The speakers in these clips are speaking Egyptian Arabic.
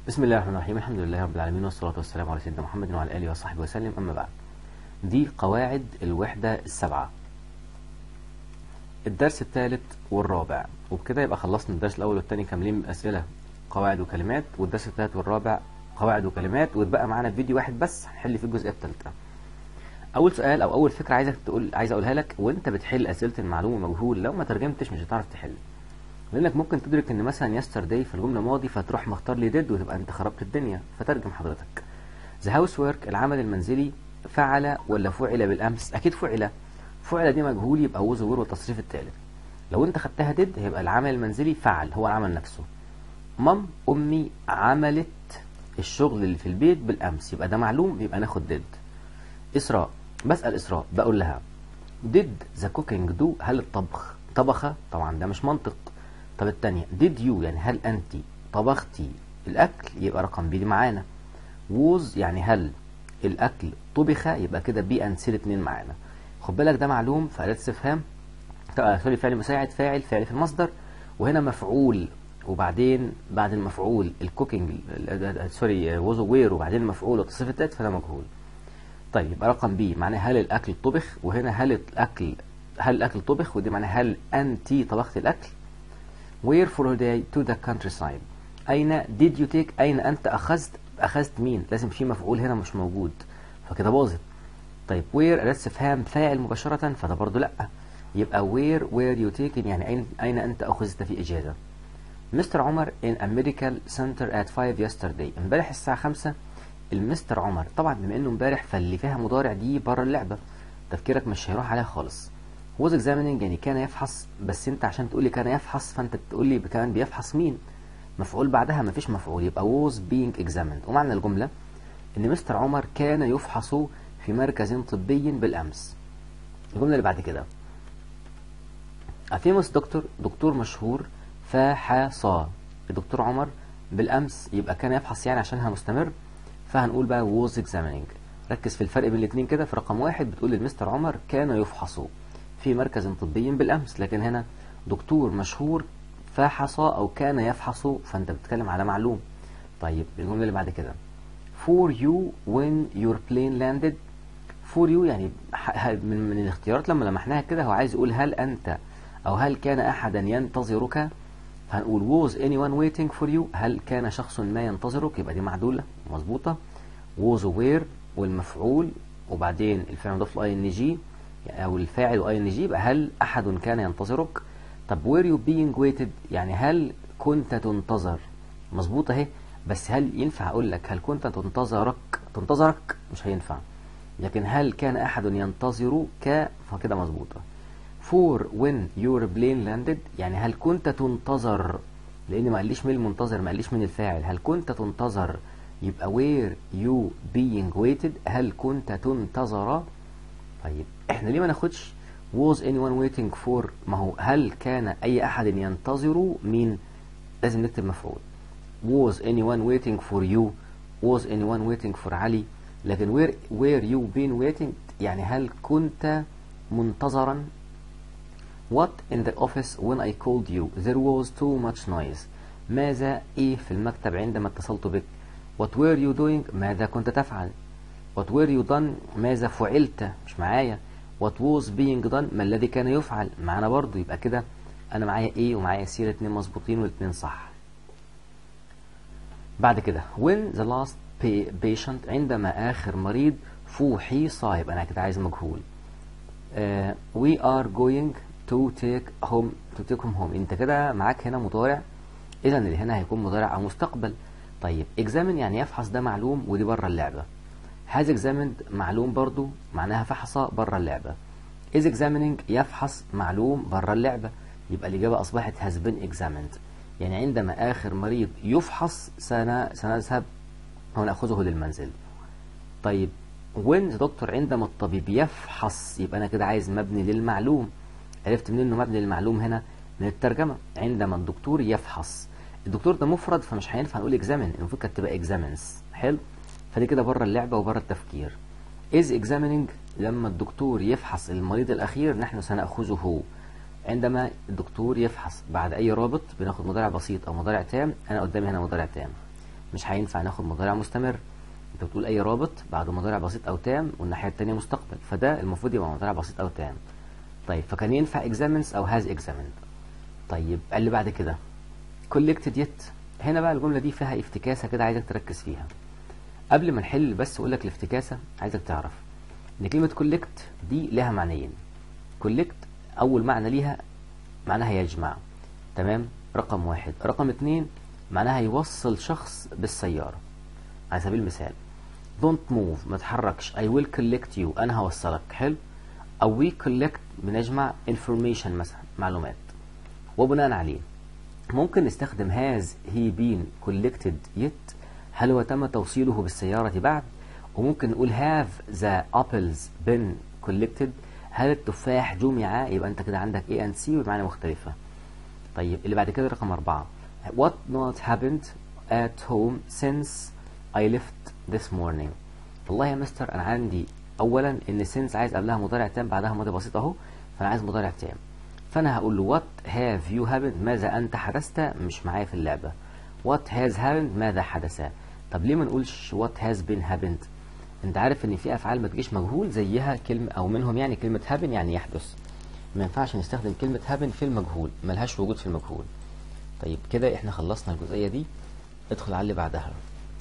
بسم الله الرحمن الرحيم الحمد لله رب العالمين والصلاة والسلام على سيدنا محمد وعلى آله وصحبه وسلم أما بعد دي قواعد الوحدة السبعة الدرس الثالث والرابع وبكده يبقى خلصنا الدرس الأول والثاني كاملين أسئلة قواعد وكلمات والدرس الثالث والرابع قواعد وكلمات واتبقى معانا فيديو واحد بس هنحل فيه الجزئية الثالثة أول سؤال أو أول فكرة عايزك تقول عايز أقولها لك وأنت بتحل أسئلة المعلومة مجهول لو ما ترجمتش مش هتعرف تحل لانك ممكن تدرك ان مثلا yesterday في الجمله ماضي فتروح مختار لي did وتبقى انت خربت الدنيا فترجم حضرتك the housework العمل المنزلي فعل ولا فعل بالامس اكيد فعل فعل دي مجهول يبقى هو ظهور والتصريف الثالث لو انت خدتها did هيبقى العمل المنزلي فعل هو العمل نفسه مام امي عملت الشغل اللي في البيت بالامس يبقى ده معلوم يبقى ناخد did اسراء بسال اسراء بقول لها did the cooking do هل الطبخ طبخ طبعا ده مش منطق طب الثانية did you يعني هل أنت طبختي الأكل يبقى رقم بي دي معانا was يعني هل الأكل طبخ يبقى كده بي أند سي الاثنين معانا خد بالك ده معلوم في أداة استفهام سوري فعل مساعد فاعل فعل في المصدر وهنا مفعول وبعدين بعد المفعول الكوكينج سوري ووز وير وبعدين المفعول والتصريف التالت فده مجهول طيب يبقى رقم بي معناه هل الأكل طبخ وهنا هل الأكل هل الأكل طبخ ودي معناه هل أنت طبخت الأكل where for a day to the countryside أين did you take أين أنت أخذت أخذت مين لازم في مفعول هنا مش موجود فكده باظت طيب where أداة استفهام فاعل مباشرة فده برضو لأ يبقى where where you taken يعني أين أين أنت أخذت في إجازة مستر عمر in a medical center at 5 yesterday امبارح الساعة 5 المستر عمر طبعا بما انه امبارح فاللي فيها مضارع دي بره اللعبة تفكيرك مش هيروح عليها خالص was examining يعني كان يفحص بس انت عشان تقول لي كان يفحص فانت بتقول لي كان بيفحص مين مفعول بعدها مفيش مفعول يبقى was being examined ومعنى الجملة ان مستر عمر كان يفحص في مركز طبي بالامس الجملة اللي بعد كده a famous دكتور دكتور مشهور فحص الدكتور عمر بالامس يبقى كان يفحص يعني عشانها مستمر فهنقول بقى was examining ركز في الفرق بين الاثنين كده في رقم واحد بتقول للمستر عمر كان يفحص في مركز طبي بالأمس لكن هنا دكتور مشهور فحص أو كان يفحص فأنت بتتكلم على معلوم طيب الجملة اللي بعد كده for you when your plane landed for you يعني من, من الاختيارات لما لمحناها كده هو عايز يقول هل أنت أو هل كان أحدا ينتظرك فهنقول was anyone waiting for you هل كان شخص ما ينتظرك يبقى دي معدولة مظبوطة was aware والمفعول وبعدين الفعل مضاف ل ing او الفاعل واي ان جي يبقى هل احد كان ينتظرك طب were you being waited يعني هل كنت تنتظر مظبوط اهي بس هل ينفع اقول لك هل كنت تنتظرك تنتظرك مش هينفع لكن هل كان احد ينتظرك فكده مظبوطه for when your plane landed يعني هل كنت تنتظر لان ما قاليش مين المنتظر ما قاليش مين الفاعل هل كنت تنتظر يبقى were you being waited هل كنت تنتظر طيب احنا ليه ما ناخدش was anyone waiting for ما هو هل كان اي احد ينتظر مين لازم نكتب مفعول was anyone waiting for you was anyone waiting for علي لكن where where you been waiting يعني هل كنت منتظرا what in the office when I called you there was too much noise ماذا ايه في المكتب عندما اتصلت بك what were you doing ماذا كنت تفعل what were you done ماذا فعلت مش معايا what was being done ما الذي كان يفعل معانا برضو يبقى كده انا معايا ايه ومعايا سي الاثنين مظبوطين والاثنين صح بعد كده when the last patient عندما اخر مريض فوحص يبقى انا كده عايز مجهول uh, we are going to take home to take him home انت كده معاك هنا مضارع اذا اللي هنا هيكون مضارع او مستقبل طيب examine يعني يفحص ده معلوم ودي بره اللعبه has examined معلوم برضو معناها فحص بره اللعبة is examining يفحص معلوم بره اللعبة يبقى الإجابة أصبحت has been examined يعني عندما آخر مريض يفحص سنة سنذهب ونأخذه للمنزل طيب when the doctor عندما الطبيب يفحص يبقى أنا كده عايز مبني للمعلوم عرفت منين إنه مبني للمعلوم هنا من الترجمة عندما الدكتور يفحص الدكتور ده مفرد فمش هينفع نقول examine المفروض كانت تبقى examines حلو فدي كده بره اللعبة وبره التفكير is examining لما الدكتور يفحص المريض الأخير نحن سنأخذه عندما الدكتور يفحص بعد أي رابط بناخد مضارع بسيط أو مضارع تام أنا قدامي هنا مضارع تام مش هينفع ناخد مضارع مستمر انت بتقول اي رابط بعده مضارع بسيط او تام والناحيه الثانيه مستقبل فده المفروض يبقى مضارع بسيط او تام طيب فكان ينفع examines او has examined طيب اللي بعد كده collected yet هنا بقى الجمله دي فيها افتكاسه كده عايزك تركز فيها قبل ما نحل بس اقول لك الافتكاسه عايزك تعرف ان كلمه collect دي لها معنيين collect اول معنى ليها معناها يجمع تمام رقم واحد رقم اتنين معناها يوصل شخص بالسيارة على سبيل المثال don't move ما تحركش I will collect you أنا هوصلك حلو أو we collect بنجمع information مثلا معلومات وبناء عليه ممكن نستخدم has he been collected yet هل هو تم توصيله بالسيارة بعد وممكن نقول have the apples been collected هل التفاح جمع يبقى انت كده عندك A and C والمعنى مختلفة طيب اللي بعد كده رقم أربعة What not happened at home since I left this morning والله يا مستر أنا عندي أولا إن since عايز قبلها مضارع تام بعدها ماضي بسيط أهو فأنا عايز مضارع تام فأنا هقول له what have you happened ماذا أنت حدثت مش معايا في اللعبة what has happened ماذا حدث طب ليه ما نقولش what has been happened انت عارف ان في افعال ما تجيش مجهول زيها كلمه او منهم يعني كلمه happen يعني يحدث ما ينفعش نستخدم كلمه happen في المجهول ملهاش وجود في المجهول طيب كده احنا خلصنا الجزئيه دي ادخل على اللي بعدها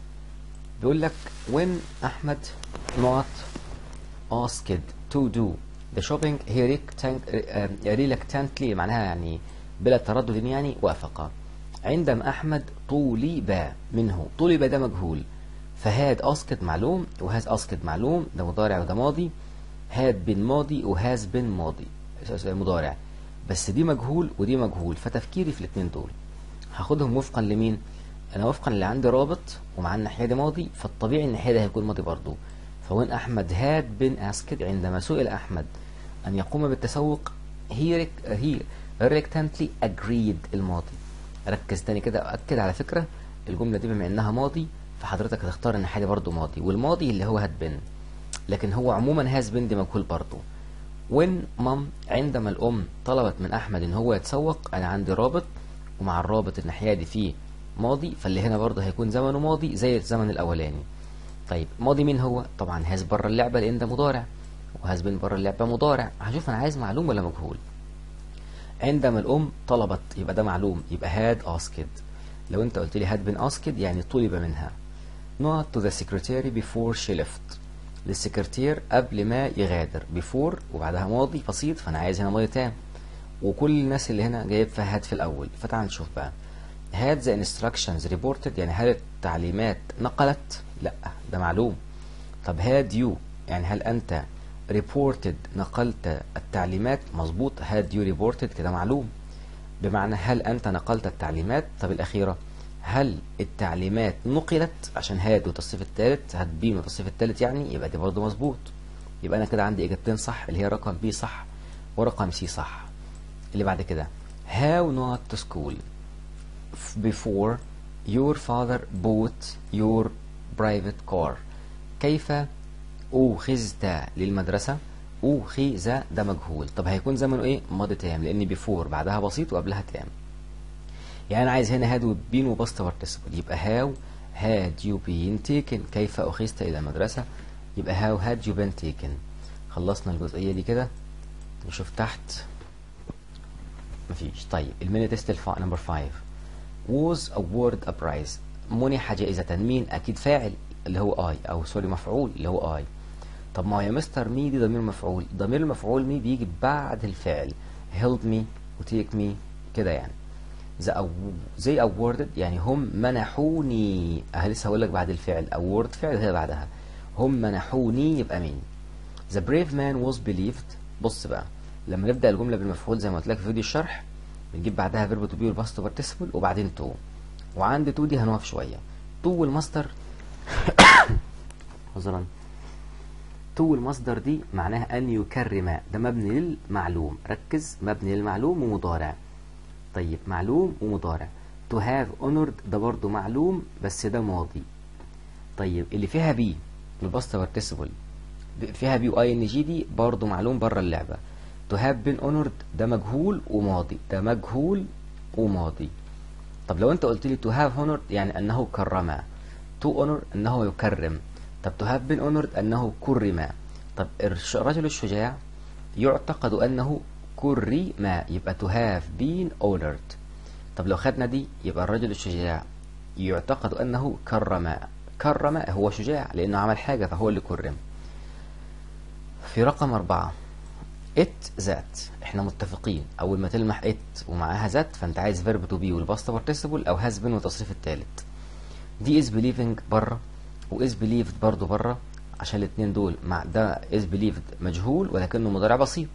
بيقول لك when احمد not asked to do the shopping he reluctant- آه، reluctantly معناها يعني بلا تردد يعني وافق عندما احمد طولب منه طولب ده مجهول فهاد اسكت معلوم وهاز اسكت معلوم ده مضارع وده ماضي هاد بن ماضي وهاز بن ماضي مضارع بس دي مجهول ودي مجهول فتفكيري في الاثنين دول هاخدهم وفقا لمين انا وفقا اللي عندي رابط ومع الناحيه دي ماضي فالطبيعي الناحيه دي هيكون ماضي برضه فوين احمد هاد بن اسكت عندما سئل احمد ان يقوم بالتسوق هي هي reluctantly agreed الماضي ركز تاني كده اكد على فكره الجمله دي بما انها ماضي فحضرتك هتختار الناحيه دي برضه ماضي والماضي اللي هو هاد بن لكن هو عموما هاز بن دي مجهول برضه وين مام عندما الام طلبت من احمد ان هو يتسوق انا عندي رابط ومع الرابط الناحيه دي فيه ماضي فاللي هنا برضه هيكون زمنه ماضي زي الزمن الاولاني طيب ماضي مين هو طبعا هاز بره اللعبه لان ده مضارع وهاز بين بره اللعبه مضارع هشوف انا عايز معلوم ولا مجهول عندما الام طلبت يبقى ده معلوم يبقى هاد اسكد لو انت قلت لي هاد بين اسكد يعني طلب منها not to the secretary before she left للسكرتير قبل ما يغادر before وبعدها ماضي بسيط فانا عايز هنا ماضي تام وكل الناس اللي هنا جايب فيها هاد في الاول فتعال نشوف بقى had the instructions reported يعني هل التعليمات نقلت لا ده معلوم طب had you يعني هل انت reported نقلت التعليمات مظبوط had you reported كده معلوم بمعنى هل انت نقلت التعليمات طب الاخيره هل التعليمات نقلت عشان هاد والتصريف الثالث هاد بي والتصريف الثالث يعني يبقى دي برضه مظبوط يبقى انا كده عندي اجابتين صح اللي هي رقم بي صح ورقم سي صح اللي بعد كده how not to school before your father bought your private car كيف أوخذت للمدرسة أوخذ ده مجهول طب هيكون زمنه إيه ماضي تام لأن بيفور بعدها بسيط وقبلها تام يعني أنا عايز هنا هاد وبين وباست بارتيسيبل يبقى هاو هاد يو بين تيكن كيف أخذت إلى المدرسة يبقى هاو هاد يو بين تيكن خلصنا الجزئية دي كده نشوف تحت مفيش طيب الميني تيست نمبر 5 was awarded a prize منح جائزة مين أكيد فاعل اللي هو اي او سوري مفعول اللي هو اي طب ما هو يا مستر مي دي ضمير مفعول ضمير المفعول مي بيجي بعد الفعل help me وتيك me كده يعني the aw- they awarded يعني هم منحوني اه لسه هقول لك بعد الفعل award فعل هي بعدها هم منحوني يبقى مين the brave man was believed بص بقى لما نبدا الجمله بالمفعول زي ما قلت لك في فيديو الشرح بنجيب بعدها فيرب تو بي والباست بارتيسيبل وبعدين تو وعند تو دي هنقف شويه تو والماستر عذرا تو المصدر دي معناها أن يكرم ده مبني للمعلوم ركز مبني للمعلوم ومضارع طيب معلوم ومضارع to have honored ده برضو معلوم بس ده ماضي طيب اللي فيها بي الباست بارتيسيبل فيها بي واي ان جي دي برضو معلوم بره اللعبه to have been honored ده مجهول وماضي ده مجهول وماضي طب لو انت قلت لي to have honored يعني انه كرم to honor انه يكرم طب to have been honored انه كرم طب الش- الرجل الشجاع يعتقد انه كرم يبقى to have been honored طب لو خدنا دي يبقى الرجل الشجاع يعتقد انه كرم كرم هو شجاع لانه عمل حاجة فهو اللي كرم في رقم أربعة it that احنا متفقين اول ما تلمح it ومعاها that فانت عايز verb to be والباست participle او has been والتصريف الثالث دي is believing بره و is believed برضو بره عشان الاتنين دول مع ده is believed مجهول ولكنه مضارع بسيط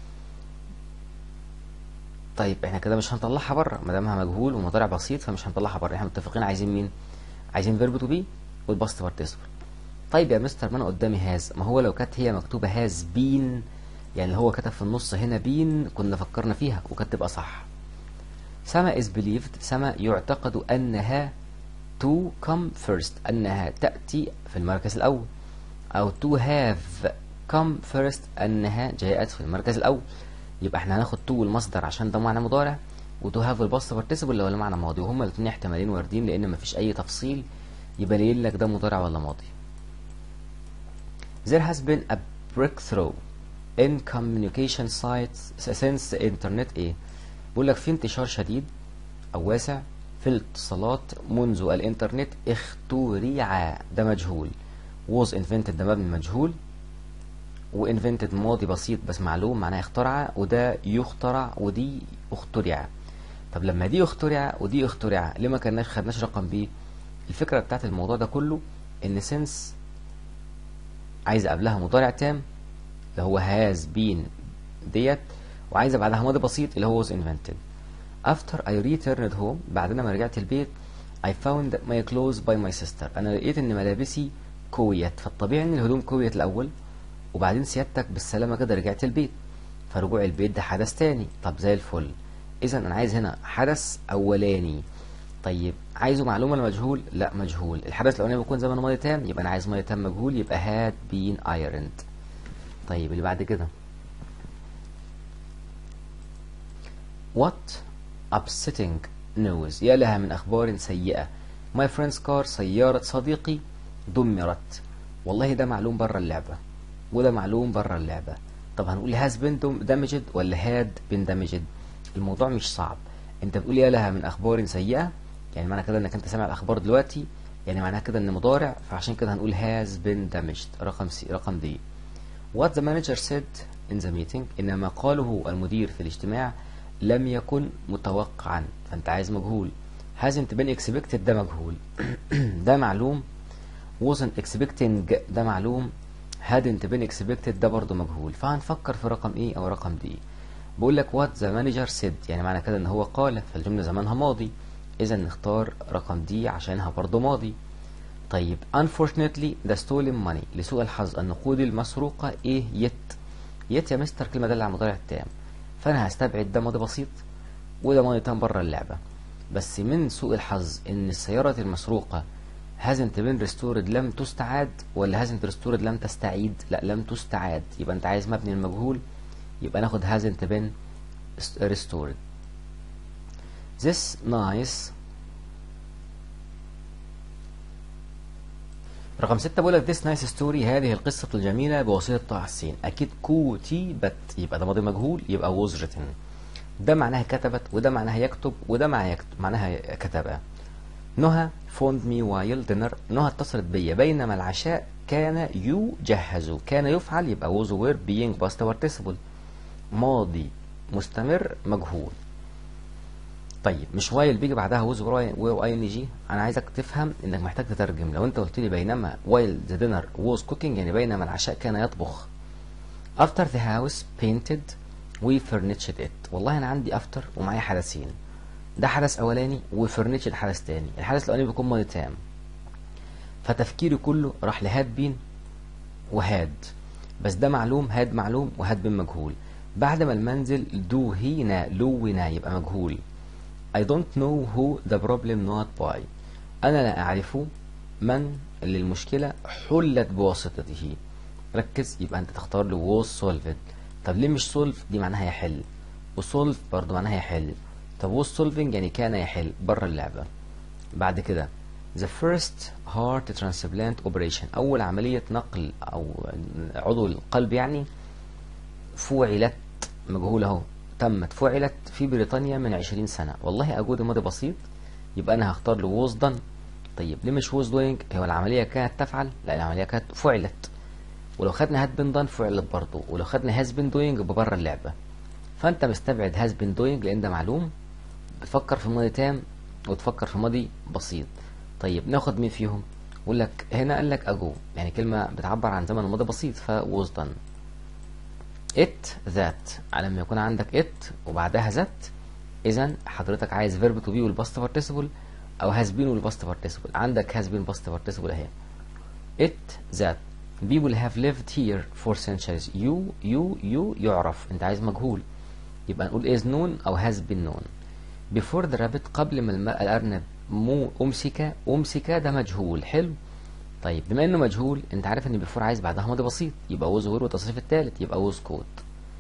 طيب احنا كده مش هنطلعها بره ما دامها مجهول ومضارع بسيط فمش هنطلعها بره احنا متفقين عايزين مين عايزين verb to be والباست participle طيب يا مستر ما انا قدامي هاز ما هو لو كانت هي مكتوبه هاز بين يعني هو كتب في النص هنا بين كنا فكرنا فيها وكانت تبقى صح سما is believed سما يعتقد انها to come first انها تاتي في المركز الاول او to have come first انها جاءت في المركز الاول يبقى احنا هناخد to المصدر عشان ده معنى مضارع و to have الباست participle اللي هو المعنى ماضي وهما الاثنين احتمالين واردين لان مفيش اي تفصيل يبين لك ده مضارع ولا ماضي There has been a breakthrough in communication sites since the internet ايه بيقول لك في انتشار شديد او واسع في الاتصالات منذ الانترنت اخترع ده مجهول was invented ده مبني مجهول و invented ماضي بسيط بس معلوم معناه اخترع وده يخترع ودي اخترع طب لما دي اخترع ودي اخترع ليه ما كناش خدناش رقم بيه الفكرة بتاعت الموضوع ده كله ان since عايز قبلها مضارع تام اللي هو has been ديت وعايزه بعدها ماضي بسيط اللي هو was invented after I returned home بعد ما رجعت البيت I found my clothes by my sister انا لقيت ان ملابسي كويت فالطبيعي ان الهدوم كويت الاول وبعدين سيادتك بالسلامه كده رجعت البيت فرجوع البيت ده حدث تاني طب زي الفل اذا انا عايز هنا حدث اولاني طيب عايزه معلومه ولا مجهول لا مجهول الحدث الاولاني بيكون زمن ماضي تام يبقى انا عايز ماضي تام مجهول يبقى had been ironed طيب اللي بعد كده what upsetting news يا لها من اخبار سيئه my friend's car سياره صديقي دمرت والله ده معلوم بره اللعبه وده معلوم بره اللعبه طب هنقول has been damaged ولا had been damaged الموضوع مش صعب انت بتقول يا لها من اخبار سيئه يعني معنى كده انك انت سامع الاخبار دلوقتي يعني معناها كده ان مضارع فعشان كده هنقول has been damaged رقم سي رقم دي what the manager said in the meeting ان ما قاله المدير في الاجتماع لم يكن متوقعا فانت عايز مجهول hasn't been expected ده مجهول ده معلوم wasn't expecting ده معلوم hadn't been expected ده برضه مجهول فهنفكر في رقم ايه او رقم دي بقول لك what the manager said يعني معنى كده ان هو قال فالجمله زمانها ماضي اذا نختار رقم دي عشانها برضه ماضي طيب unfortunately the stolen money لسوء الحظ النقود المسروقه ايه يت يت يا مستر كلمه دالة على المضارع التام فانا هستبعد ده ماضي بسيط وده ماضي تام بره اللعبه بس من سوء الحظ ان السياره المسروقه hasn't been restored لم تستعاد ولا hasn't restored لم تستعيد لا لم تستعاد يبقى انت عايز مبني المجهول يبقى ناخد hasn't been restored this nice رقم ستة بقول لك this nice story هذه القصة الجميلة بواسطة طه حسين أكيد كتبت يبقى ده ماضي مجهول يبقى was written ده معناها كتبت وده معناها يكتب وده معناها يكتب معناها كتب نهى phoned me while dinner نهى اتصلت بيا بينما العشاء كان يجهز كان يفعل يبقى was were being past participle ماضي مستمر مجهول طيب مش وايل بيجي بعدها ووز واي ان جي انا عايزك تفهم انك محتاج تترجم لو انت قلت لي بينما وايل ذا دينر ووز كوكينج يعني بينما العشاء كان يطبخ after the house painted we furnished it والله انا عندي after ومعايا حدثين ده حدث اولاني وفرنتشد حدث تاني الحدث الاولاني بيكون ماضي تام فتفكيري كله راح لهاد بين وهاد بس ده معلوم هاد معلوم وهاد بين مجهول بعد ما المنزل دوهينا لونا يبقى مجهول I don't know who the problem not by أنا لا أعرف من اللي المشكلة حلت بواسطته ركز يبقى أنت تختار له was solved طب ليه مش solve دي معناها يحل وsolve برضه معناها يحل طب was solving يعني كان يحل بره اللعبة بعد كده the first heart transplant operation أول عملية نقل أو عضو القلب يعني فعلت مجهول اهو تمت فعلت في بريطانيا من 20 سنة والله أجود ماضي بسيط يبقى أنا هختار له was done طيب ليه مش was doing هو العملية كانت تفعل لا العملية كانت فعلت ولو خدنا had been done فعلت برضه ولو خدنا has been doing يبقى بره اللعبة فأنت مستبعد has been doing لأن ده معلوم بتفكر في ماضي تام وتفكر في ماضي بسيط طيب ناخد مين فيهم يقول لك هنا قال لك اجو يعني كلمة بتعبر عن زمن الماضي بسيط ف was done it that على ما يكون عندك it وبعدها that اذا حضرتك عايز verb to be والباست participle او has been والباست participle عندك has been past participle اهي it that people have lived here for centuries you you you يعرف انت عايز مجهول يبقى نقول is known او has been known before the rabbit قبل ما الم- الارنب مو امسك امسك ده مجهول حلو طيب بما انه مجهول انت عارف ان بيفور عايز بعدها ماضي بسيط يبقى ووز وير والتصريف الثالث يبقى ووز كود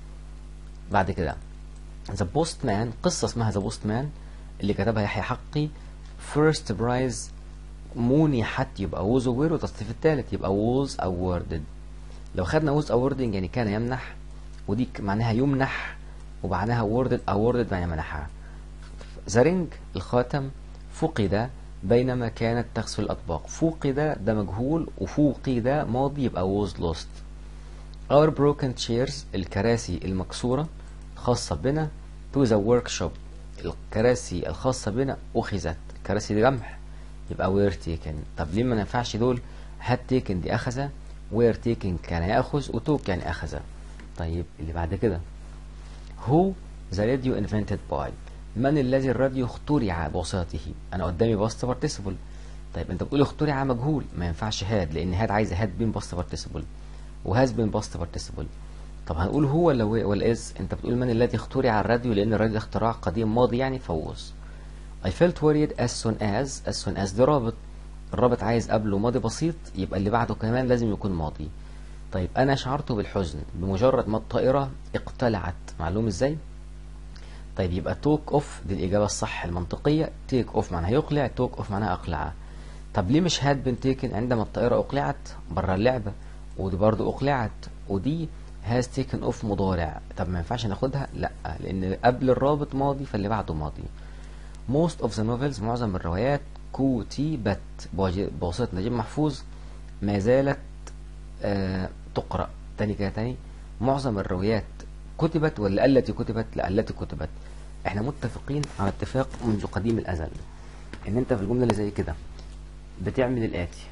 بعد كده ذا بوست مان قصه اسمها ذا بوست مان اللي كتبها يحيى حقي فيرست برايز منحت يبقى ووز وير والتصريف الثالث يبقى ووز اووردد لو خدنا ووز اووردنج يعني كان يمنح ودي ك- معناها يمنح وبعدها اووردد اووردد معناها منحها ذا رينج الخاتم فقد بينما كانت تغسل الأطباق فقد ده مجهول وفوقد ماضي يبقى was lost our broken chairs الكراسي المكسورة خاصة بنا to the workshop الكراسي الخاصة بنا أخذت الكراسي دي جمح يبقى were taken طب ليه ما ينفعش دول had taken دي أخذ were taken كان يأخذ وتوك يعني أخذ طيب اللي بعد كده who the radio invented by من الذي الراديو اخترع بواسطته انا قدامي باست بارتيسيبل طيب انت بتقول اخترع مجهول ما ينفعش هاد لان هاد عايزه هاد بين باست بارتيسيبل وهاز بين باست بارتيسيبل طب هنقول هو ولا ولا از انت بتقول من الذي اخترع الراديو لان الراديو ده اختراع قديم ماضي يعني فوز I felt worried as soon as as soon as ده رابط الرابط عايز قبله ماضي بسيط يبقى اللي بعده كمان لازم يكون ماضي طيب انا شعرت بالحزن بمجرد ما الطائرة اقتلعت معلوم ازاي طيب يبقى توك اوف دي الإجابة الصح المنطقية تيك اوف معناها يقلع توك اوف معناها أقلع طب ليه مش هاد بن تيكن عندما الطائرة أقلعت بره اللعبة ودي برضو أقلعت ودي هاز تيكن اوف مضارع طب ما ينفعش ناخدها لا لأن قبل الرابط ماضي فاللي بعده ماضي most of the novels معظم الروايات كتبت بواسطة نجيب محفوظ ما زالت آه تقرأ تاني كده تاني معظم الروايات كتبت ولا التي كتبت لا التي كتبت احنا متفقين على اتفاق منذ قديم الازل ان انت في الجمله اللي زي كده بتعمل الاتي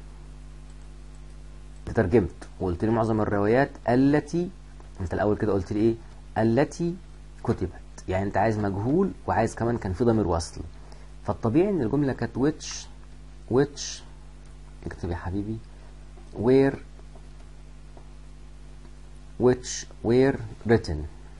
ترجمت وقلت لي معظم الروايات التي انت الاول كده قلت لي ايه التي كتبت يعني انت عايز مجهول وعايز كمان كان في ضمير وصل فالطبيعي ان الجمله كانت which which اكتب يا حبيبي where which were written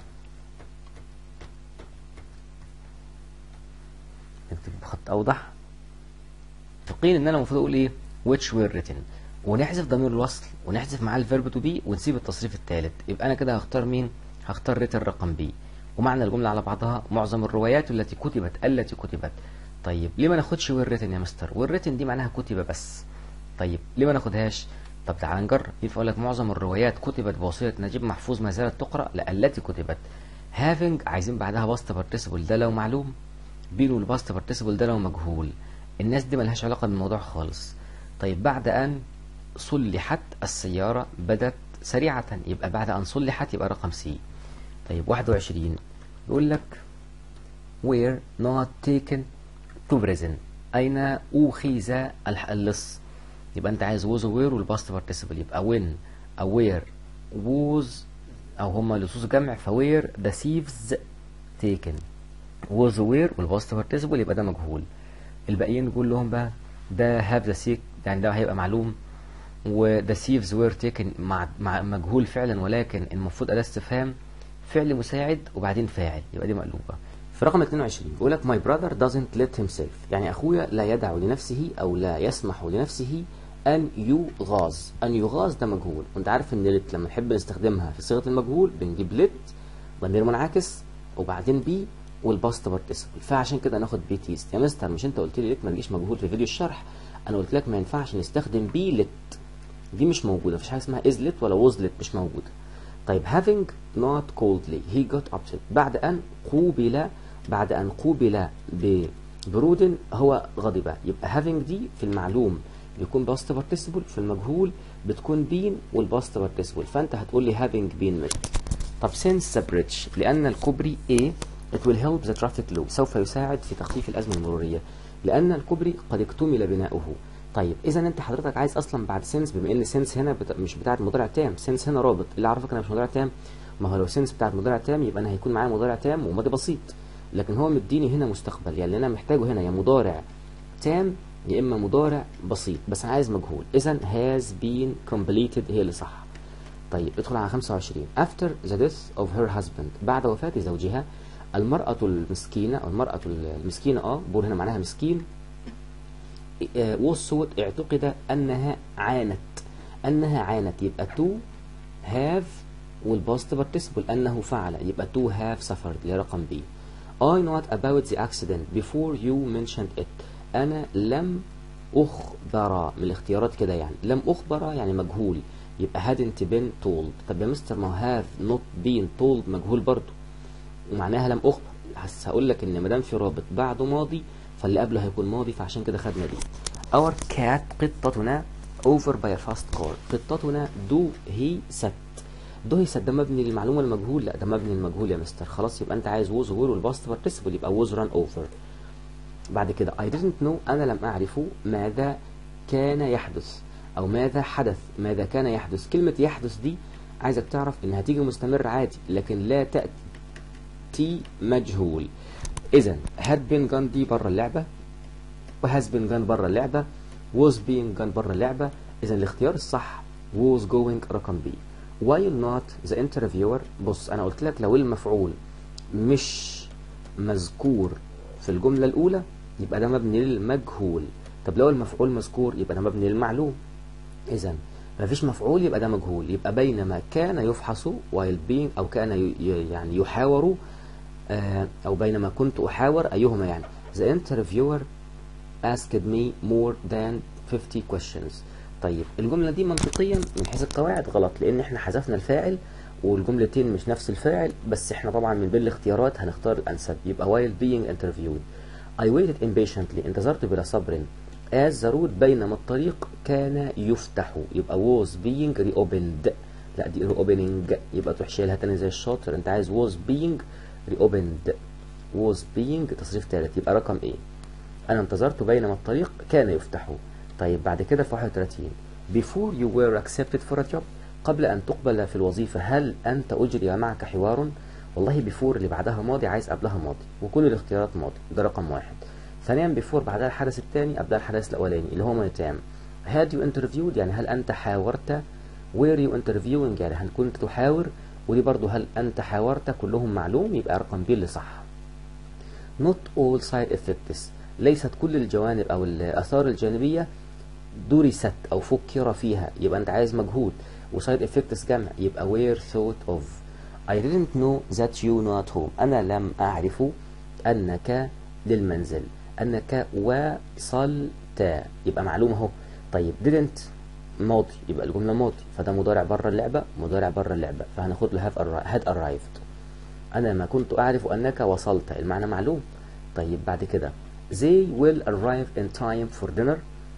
نكتب بخط اوضح متفقين ان انا المفروض اقول ايه which were written ونحذف ضمير الوصل ونحذف معاه الفيرب تو بي ونسيب التصريف الثالث يبقى انا كده هختار مين هختار written رقم بي ومعنى الجمله على بعضها معظم الروايات التي كتبت التي كتبت طيب ليه ما ناخدش were written يا مستر were written دي معناها كتب بس طيب ليه ما ناخدهاش طب تعال نجرب ينفع اقول لك معظم الروايات كتبت بواسطه نجيب محفوظ ما زالت تقرا لا التي كتبت having عايزين بعدها باست بارتيسيبل ده لو معلوم بينه الباست بارتيسيبل ده لو مجهول الناس دي ملهاش علاقه بالموضوع خالص طيب بعد ان صلحت السياره بدت سريعه يبقى بعد ان صلحت يبقى رقم سي طيب 21 يقول لك were not taken to prison اين اخذ اللص يبقى انت عايز was where والباست participle يبقى when او where was او هما لصوص جمع فوير the thieves taken was where والباست participle يبقى ده مجهول الباقيين نقول لهم بقى ده have the sick يعني ده هيبقى معلوم و the thieves were taken مع, مع مجهول فعلا ولكن المفروض أداة استفهام فعل مساعد وبعدين فاعل يبقى دي مقلوبة في رقم 22 بيقول لك my brother doesn't let himself يعني أخويا لا يدع لنفسه أو لا يسمح لنفسه أن يغاظ أن يغاظ ده مجهول وأنت عارف إن لت لما نحب نستخدمها في صيغة المجهول بنجيب لت ضمير منعكس وبعدين بي والباست بارتيسيبل فعشان كده ناخد بي تيست يا مستر مش انت قلت لي ليك ما تجيش مجهول في فيديو الشرح انا قلت لك ما ينفعش نستخدم بي لت دي مش موجوده مفيش حاجه اسمها از لت ولا ووز لت مش موجوده طيب having not coldly he got upset بعد ان قوبل بعد ان قوبل ببرود هو غضب يبقى having دي في المعلوم بيكون باست بارتيسيبل في المجهول بتكون بين والباست بارتيسيبل فانت هتقول لي having been met طب since the bridge لان الكوبري A it will help the traffic law سوف يساعد في تخفيف الازمه المروريه لان الكوبري قد اكتمل بناؤه طيب اذا انت حضرتك عايز اصلا بعد سنس بما ان سنس هنا بتا... مش بتاعه مضارع تام سنس هنا رابط اللي عرفك انا مش مضارع تام ما هو لو سنس بتاعه مضارع تام يبقى انا هيكون معايا مضارع تام وماضي بسيط لكن هو مديني هنا مستقبل يعني انا محتاجه هنا يا مضارع تام يا اما مضارع بسيط بس انا عايز مجهول اذا has been completed هي اللي صح طيب ادخل على 25 after the death of her husband بعد وفاة زوجها المرأة المسكينة أو المرأة المسكينة اه بقول هنا معناها مسكين والصوت اعتقد أنها عانت أنها عانت يبقى to have والباست participle أنه فعل يبقى to have suffered اللي رقم B I not about the accident before you mentioned it أنا لم أخبر من الاختيارات كده يعني لم أخبر يعني مجهول يبقى hadn't been told طب يا مستر ما have not been told مجهول برضه ومعناها لم أخبر بس هقول لك إن ما دام في رابط بعده ماضي فاللي قبله هيكون ماضي فعشان كده خدنا دي our cat قطتنا over by a fast car قطتنا do he set do he set ده مبني للمعلومة المجهول لا ده مبني للمجهول يا مستر خلاص يبقى انت عايز was هو والباست participle يبقى was run over بعد كده I didn't know أنا لم أعرف ماذا كان يحدث أو ماذا حدث ماذا كان يحدث كلمة يحدث دي عايزك تعرف إنها تيجي مستمر عادي لكن لا تأتي مجهول إذا had been gone دي بره اللعبة و has been gone بره اللعبة was being gone بره اللعبة إذا الاختيار الصح was going رقم B while not the interviewer بص أنا قلت لك لو المفعول مش مذكور في الجملة الأولى يبقى ده مبني للمجهول طب لو المفعول مذكور يبقى ده مبني للمعلوم إذا مفيش مفعول يبقى ده مجهول يبقى بينما كان يفحص while being أو كان يعني يحاور أو بينما كنت أحاور أيهما يعني The interviewer asked me more than 50 questions طيب الجملة دي منطقيا من حيث القواعد غلط لأن احنا حذفنا الفاعل والجملتين مش نفس الفاعل بس احنا طبعا من بين الاختيارات هنختار الأنسب يبقى while being interviewed I waited impatiently انتظرت بلا صبر as the road بينما الطريق كان يفتح يبقى was being reopened لا دي reopening يبقى تروح شايلها تاني زي الشاطر انت عايز was being reopened was being تصريف ثالث يبقى رقم ايه انا انتظرت بينما الطريق كان يفتح طيب بعد كده في 31 before you were accepted for a job قبل ان تقبل في الوظيفة هل انت اجري معك حوار والله before اللي بعدها ماضي عايز قبلها ماضي وكل الاختيارات ماضي ده رقم واحد ثانيا before بعدها الحدث الثاني قبلها الحدث الاولاني اللي هو تام had you interviewed يعني هل انت حاورت were you interviewing يعني هل كنت تحاور ودي برضو هل انت حاورت كلهم معلوم يبقى رقم بي اللي صح not all side effects ليست كل الجوانب او الاثار الجانبيه درست او فكر فيها يبقى انت عايز مجهود وسايد افكتس جمع يبقى were thought of I didn't know that you not home أنا لم أعرف أنك للمنزل أنك وصلت يبقى معلومة اهو طيب didn't ماضي يبقى الجملة ماضي فده مضارع بره اللعبة مضارع بره اللعبة فهناخد له have had arrived أنا ما كنت أعرف أنك وصلت المعنى معلوم طيب بعد كده they will arrive in time for dinner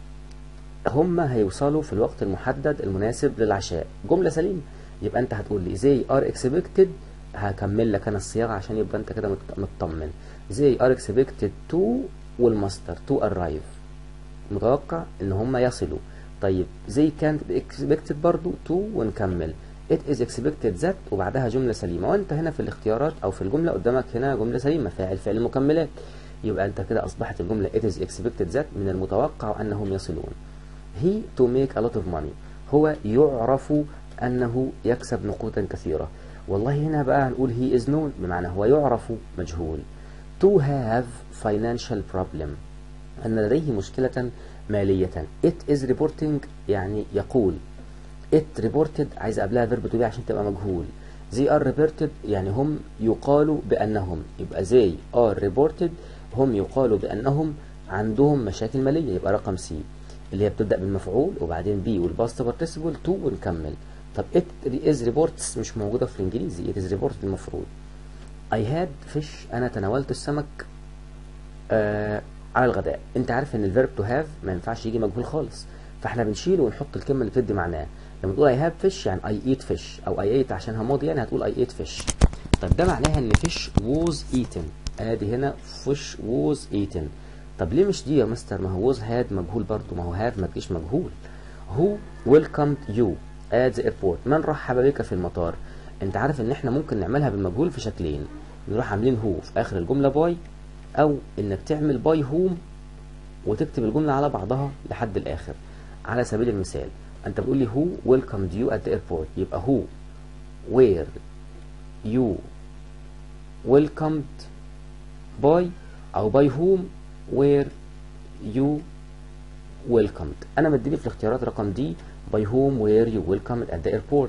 هم هيوصلوا في الوقت المحدد المناسب للعشاء جملة سليمة يبقى انت هتقول لي they are expected هكمل لك انا الصياغه عشان يبقى انت كده مطمن they are expected to والماستر to arrive متوقع ان هم يصلوا طيب they can't be expected برضو to ونكمل it is expected that وبعدها جملة سليمة وانت هنا في الاختيارات او في الجملة قدامك هنا جملة سليمة فاعل فعل المكملات يبقى انت كده اصبحت الجملة it is expected that من المتوقع انهم يصلون he to make a lot of money هو يعرف أنه يكسب نقودا كثيرة والله هنا بقى هنقول he is known بمعنى هو يعرف مجهول to have financial problem أن لديه مشكلة مالية it is reporting يعني يقول it reported عايز قبلها verb to be عشان تبقى مجهول they are reported يعني هم يقالوا بأنهم يبقى they are reported هم يقالوا بأنهم عندهم مشاكل مالية يبقى رقم سي اللي هي بتبدأ بالمفعول وبعدين بي والباست بارتيسيبل تو ونكمل طب it is reports مش موجودة في الإنجليزي it is reported المفروض I had fish أنا تناولت السمك آه على الغداء انت عارف ان الفيرب تو هاف ما ينفعش يجي مجهول خالص فاحنا بنشيله ونحط الكلمه اللي بتدي معناه لما تقول اي هاف فيش يعني اي ايت فيش او اي ايت عشانها ماضي يعني هتقول اي ايت فيش طب ده معناها ان فيش ووز ايتن ادي هنا فيش ووز ايتن طب ليه مش دي يا مستر ما هو ووز هاد مجهول برضه ما هو هاف ما تجيش مجهول هو ويلكمد يو ات ذا ايربورت من رحب بك في المطار انت عارف ان احنا ممكن نعملها بالمجهول في شكلين نروح عاملين هو في اخر الجمله باي او انك تعمل باي هوم وتكتب الجمله على بعضها لحد الاخر على سبيل المثال انت بتقول لي هو welcomed you at the airport يبقى هو where you welcomed by او by whom where you welcomed انا مديني في الاختيارات رقم دي by whom were you welcomed at the airport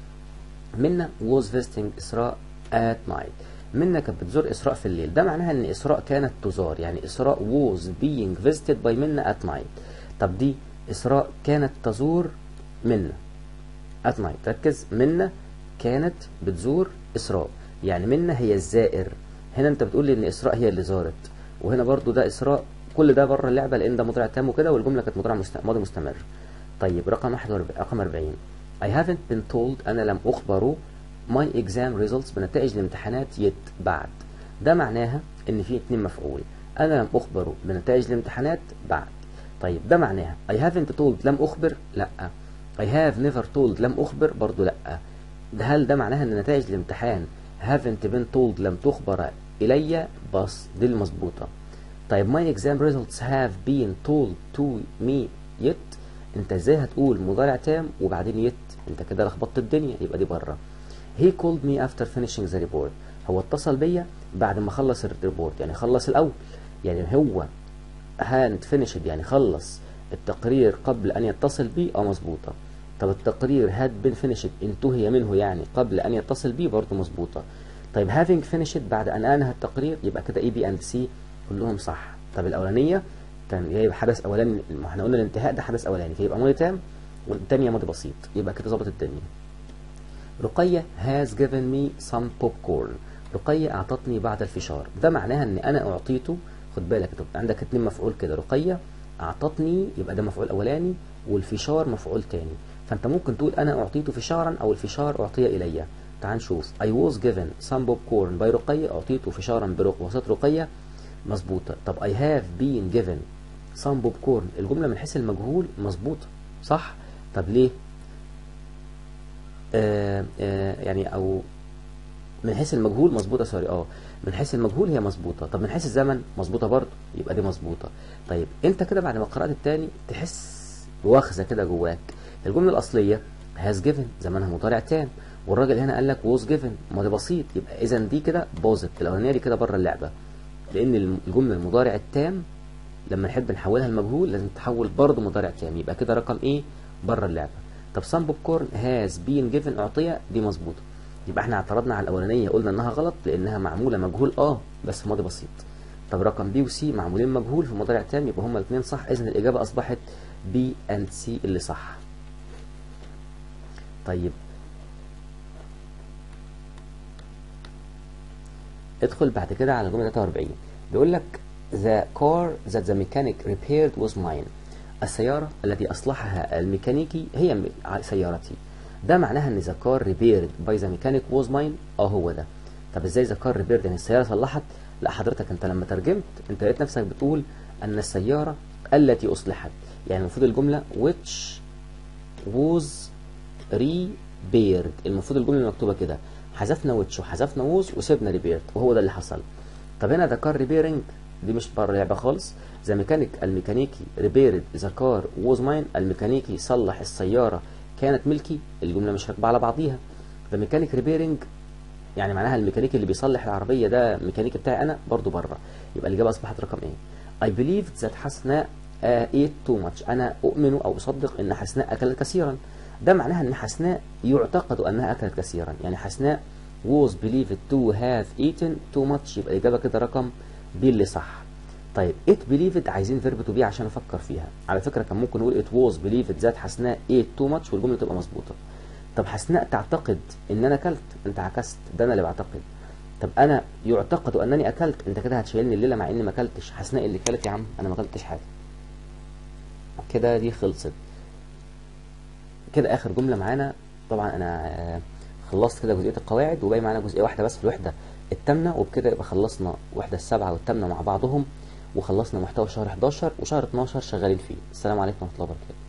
منا was visiting اسراء at night منا كانت بتزور اسراء في الليل ده معناها ان اسراء كانت تزار يعني اسراء was being visited by منا at night طب دي اسراء كانت تزور منا at night ركز منا كانت بتزور اسراء يعني منا هي الزائر هنا انت بتقول لي ان اسراء هي اللي زارت وهنا برضو ده اسراء كل ده بره اللعبه لان ده مضارع تام وكده والجمله كانت مضارع مست... ماضي مستمر طيب رقم 41 رقم 40 I haven't been told انا لم اخبر my exam results بنتائج الامتحانات yet بعد ده معناها ان في اتنين مفعول انا لم اخبر بنتائج الامتحانات بعد طيب ده معناها I haven't told لم اخبر لا I have never told لم اخبر برضو لا ده هل ده معناها ان نتائج الامتحان haven't been told لم تخبر الي بس دي المظبوطه طيب my exam results have been told to me yet انت ازاي هتقول مضارع تام وبعدين yet انت كده لخبطت الدنيا يبقى دي بره he called me after finishing the report هو اتصل بيا بعد ما خلص الريبورت يعني خلص الاول يعني هو هاند finished يعني خلص التقرير قبل ان يتصل بي اه مظبوطه طب التقرير had been finished انتهي منه يعني قبل ان يتصل بي برضه مظبوطه طيب having finished بعد ان انهى التقرير يبقى كده اي بي اند سي كلهم صح طب الاولانيه كان جايب حدث اولاني ما احنا قلنا الانتهاء ده حدث اولاني فيبقى ماضي تام والثانيه ماضي بسيط يبقى كده ظبط الدنيا رقية has given me some popcorn رقية أعطتني بعد الفشار ده معناها إن أنا أعطيته خد بالك أنت عندك اتنين مفعول كده رقية أعطتني يبقى ده مفعول أولاني والفشار مفعول تاني فأنت ممكن تقول أنا أعطيته فشارا أو الفشار أعطي إلي تعال نشوف I was given some popcorn by رقية أعطيته فشارا بواسطة رقية مظبوطة طب I have been given some popcorn الجملة من حيث المجهول مظبوطة صح طب ليه آه آه يعني او من حيث المجهول مظبوطه سوري اه من حيث المجهول هي مظبوطه طب من حيث الزمن مظبوطه برضه يبقى دي مظبوطه طيب انت كده بعد ما قرات التاني تحس بوخزه كده جواك الجمله الاصليه هاز جيفن زمانها مضارع تام والراجل هنا قال لك ووز جيفن ماضي بسيط يبقى اذا دي كده باظت الاولانيه دي كده بره اللعبه لان الجمله المضارع التام لما نحب نحولها لمجهول لازم تحول برضه مضارع تام يبقى كده رقم ايه بره اللعبه طب سام بوب كورن هاز بين جيفن اعطيه دي مظبوطه يبقى احنا اعترضنا على الاولانيه قلنا انها غلط لانها معموله مجهول اه بس في ماضي بسيط طب رقم بي وسي معمولين مجهول في مضارع تام يبقى هما الاثنين صح اذا الاجابه اصبحت بي اند سي اللي صح طيب ادخل بعد كده على جمله 43 بيقول لك the car that the mechanic repaired was mine السيارة التي أصلحها الميكانيكي هي سيارتي ده معناها ان ذا كار ريبيرد باي ذا ميكانيك ووز ماين اه هو ده طب ازاي ذا كار ريبيرد يعني السيارة صلحت لا حضرتك انت لما ترجمت انت لقيت نفسك بتقول ان السيارة التي أصلحت يعني المفروض الجملة which was repaired المفروض الجملة مكتوبة كده حذفنا which وحذفنا was وسيبنا repaired وهو ده اللي حصل طب هنا ذا كار ريبيرنج دي مش بره اللعبه خالص ذا ميكانيك الميكانيكي ريبيرد ذا كار ووز ماين الميكانيكي صلح السياره كانت ملكي الجمله مش راكبه على بعضيها ذا ميكانيك ريبيرنج يعني معناها الميكانيكي اللي بيصلح العربيه ده ميكانيكي بتاعي انا برضو بره يبقى الاجابه اصبحت رقم ايه I believe that حسناء uh, ate too much انا اؤمن او اصدق ان حسناء اكلت كثيرا ده معناها ان حسناء يعتقد انها اكلت كثيرا يعني حسناء was believed to have eaten too much يبقى الاجابه كده رقم ب اللي صح طيب it believed عايزين فيرب تو بي عشان افكر فيها على فكره كان ممكن نقول it was believed ذات حسناء ate too much والجمله تبقى مظبوطه طب حسناء تعتقد ان انا اكلت انت عكست ده انا اللي بعتقد طب انا يعتقد انني اكلت انت كده هتشيلني الليله مع اني ما اكلتش حسناء اللي كلت يا عم انا ما اكلتش حاجه كده دي خلصت كده اخر جمله معانا طبعا انا آه، خلصت كده جزئيه القواعد وباقي معانا جزئيه واحده بس في الوحده الثامنه وبكده يبقى خلصنا وحده السبعه والثامنه مع بعضهم وخلصنا محتوى شهر 11 وشهر 12 شغالين فيه السلام عليكم ورحمه الله وبركاته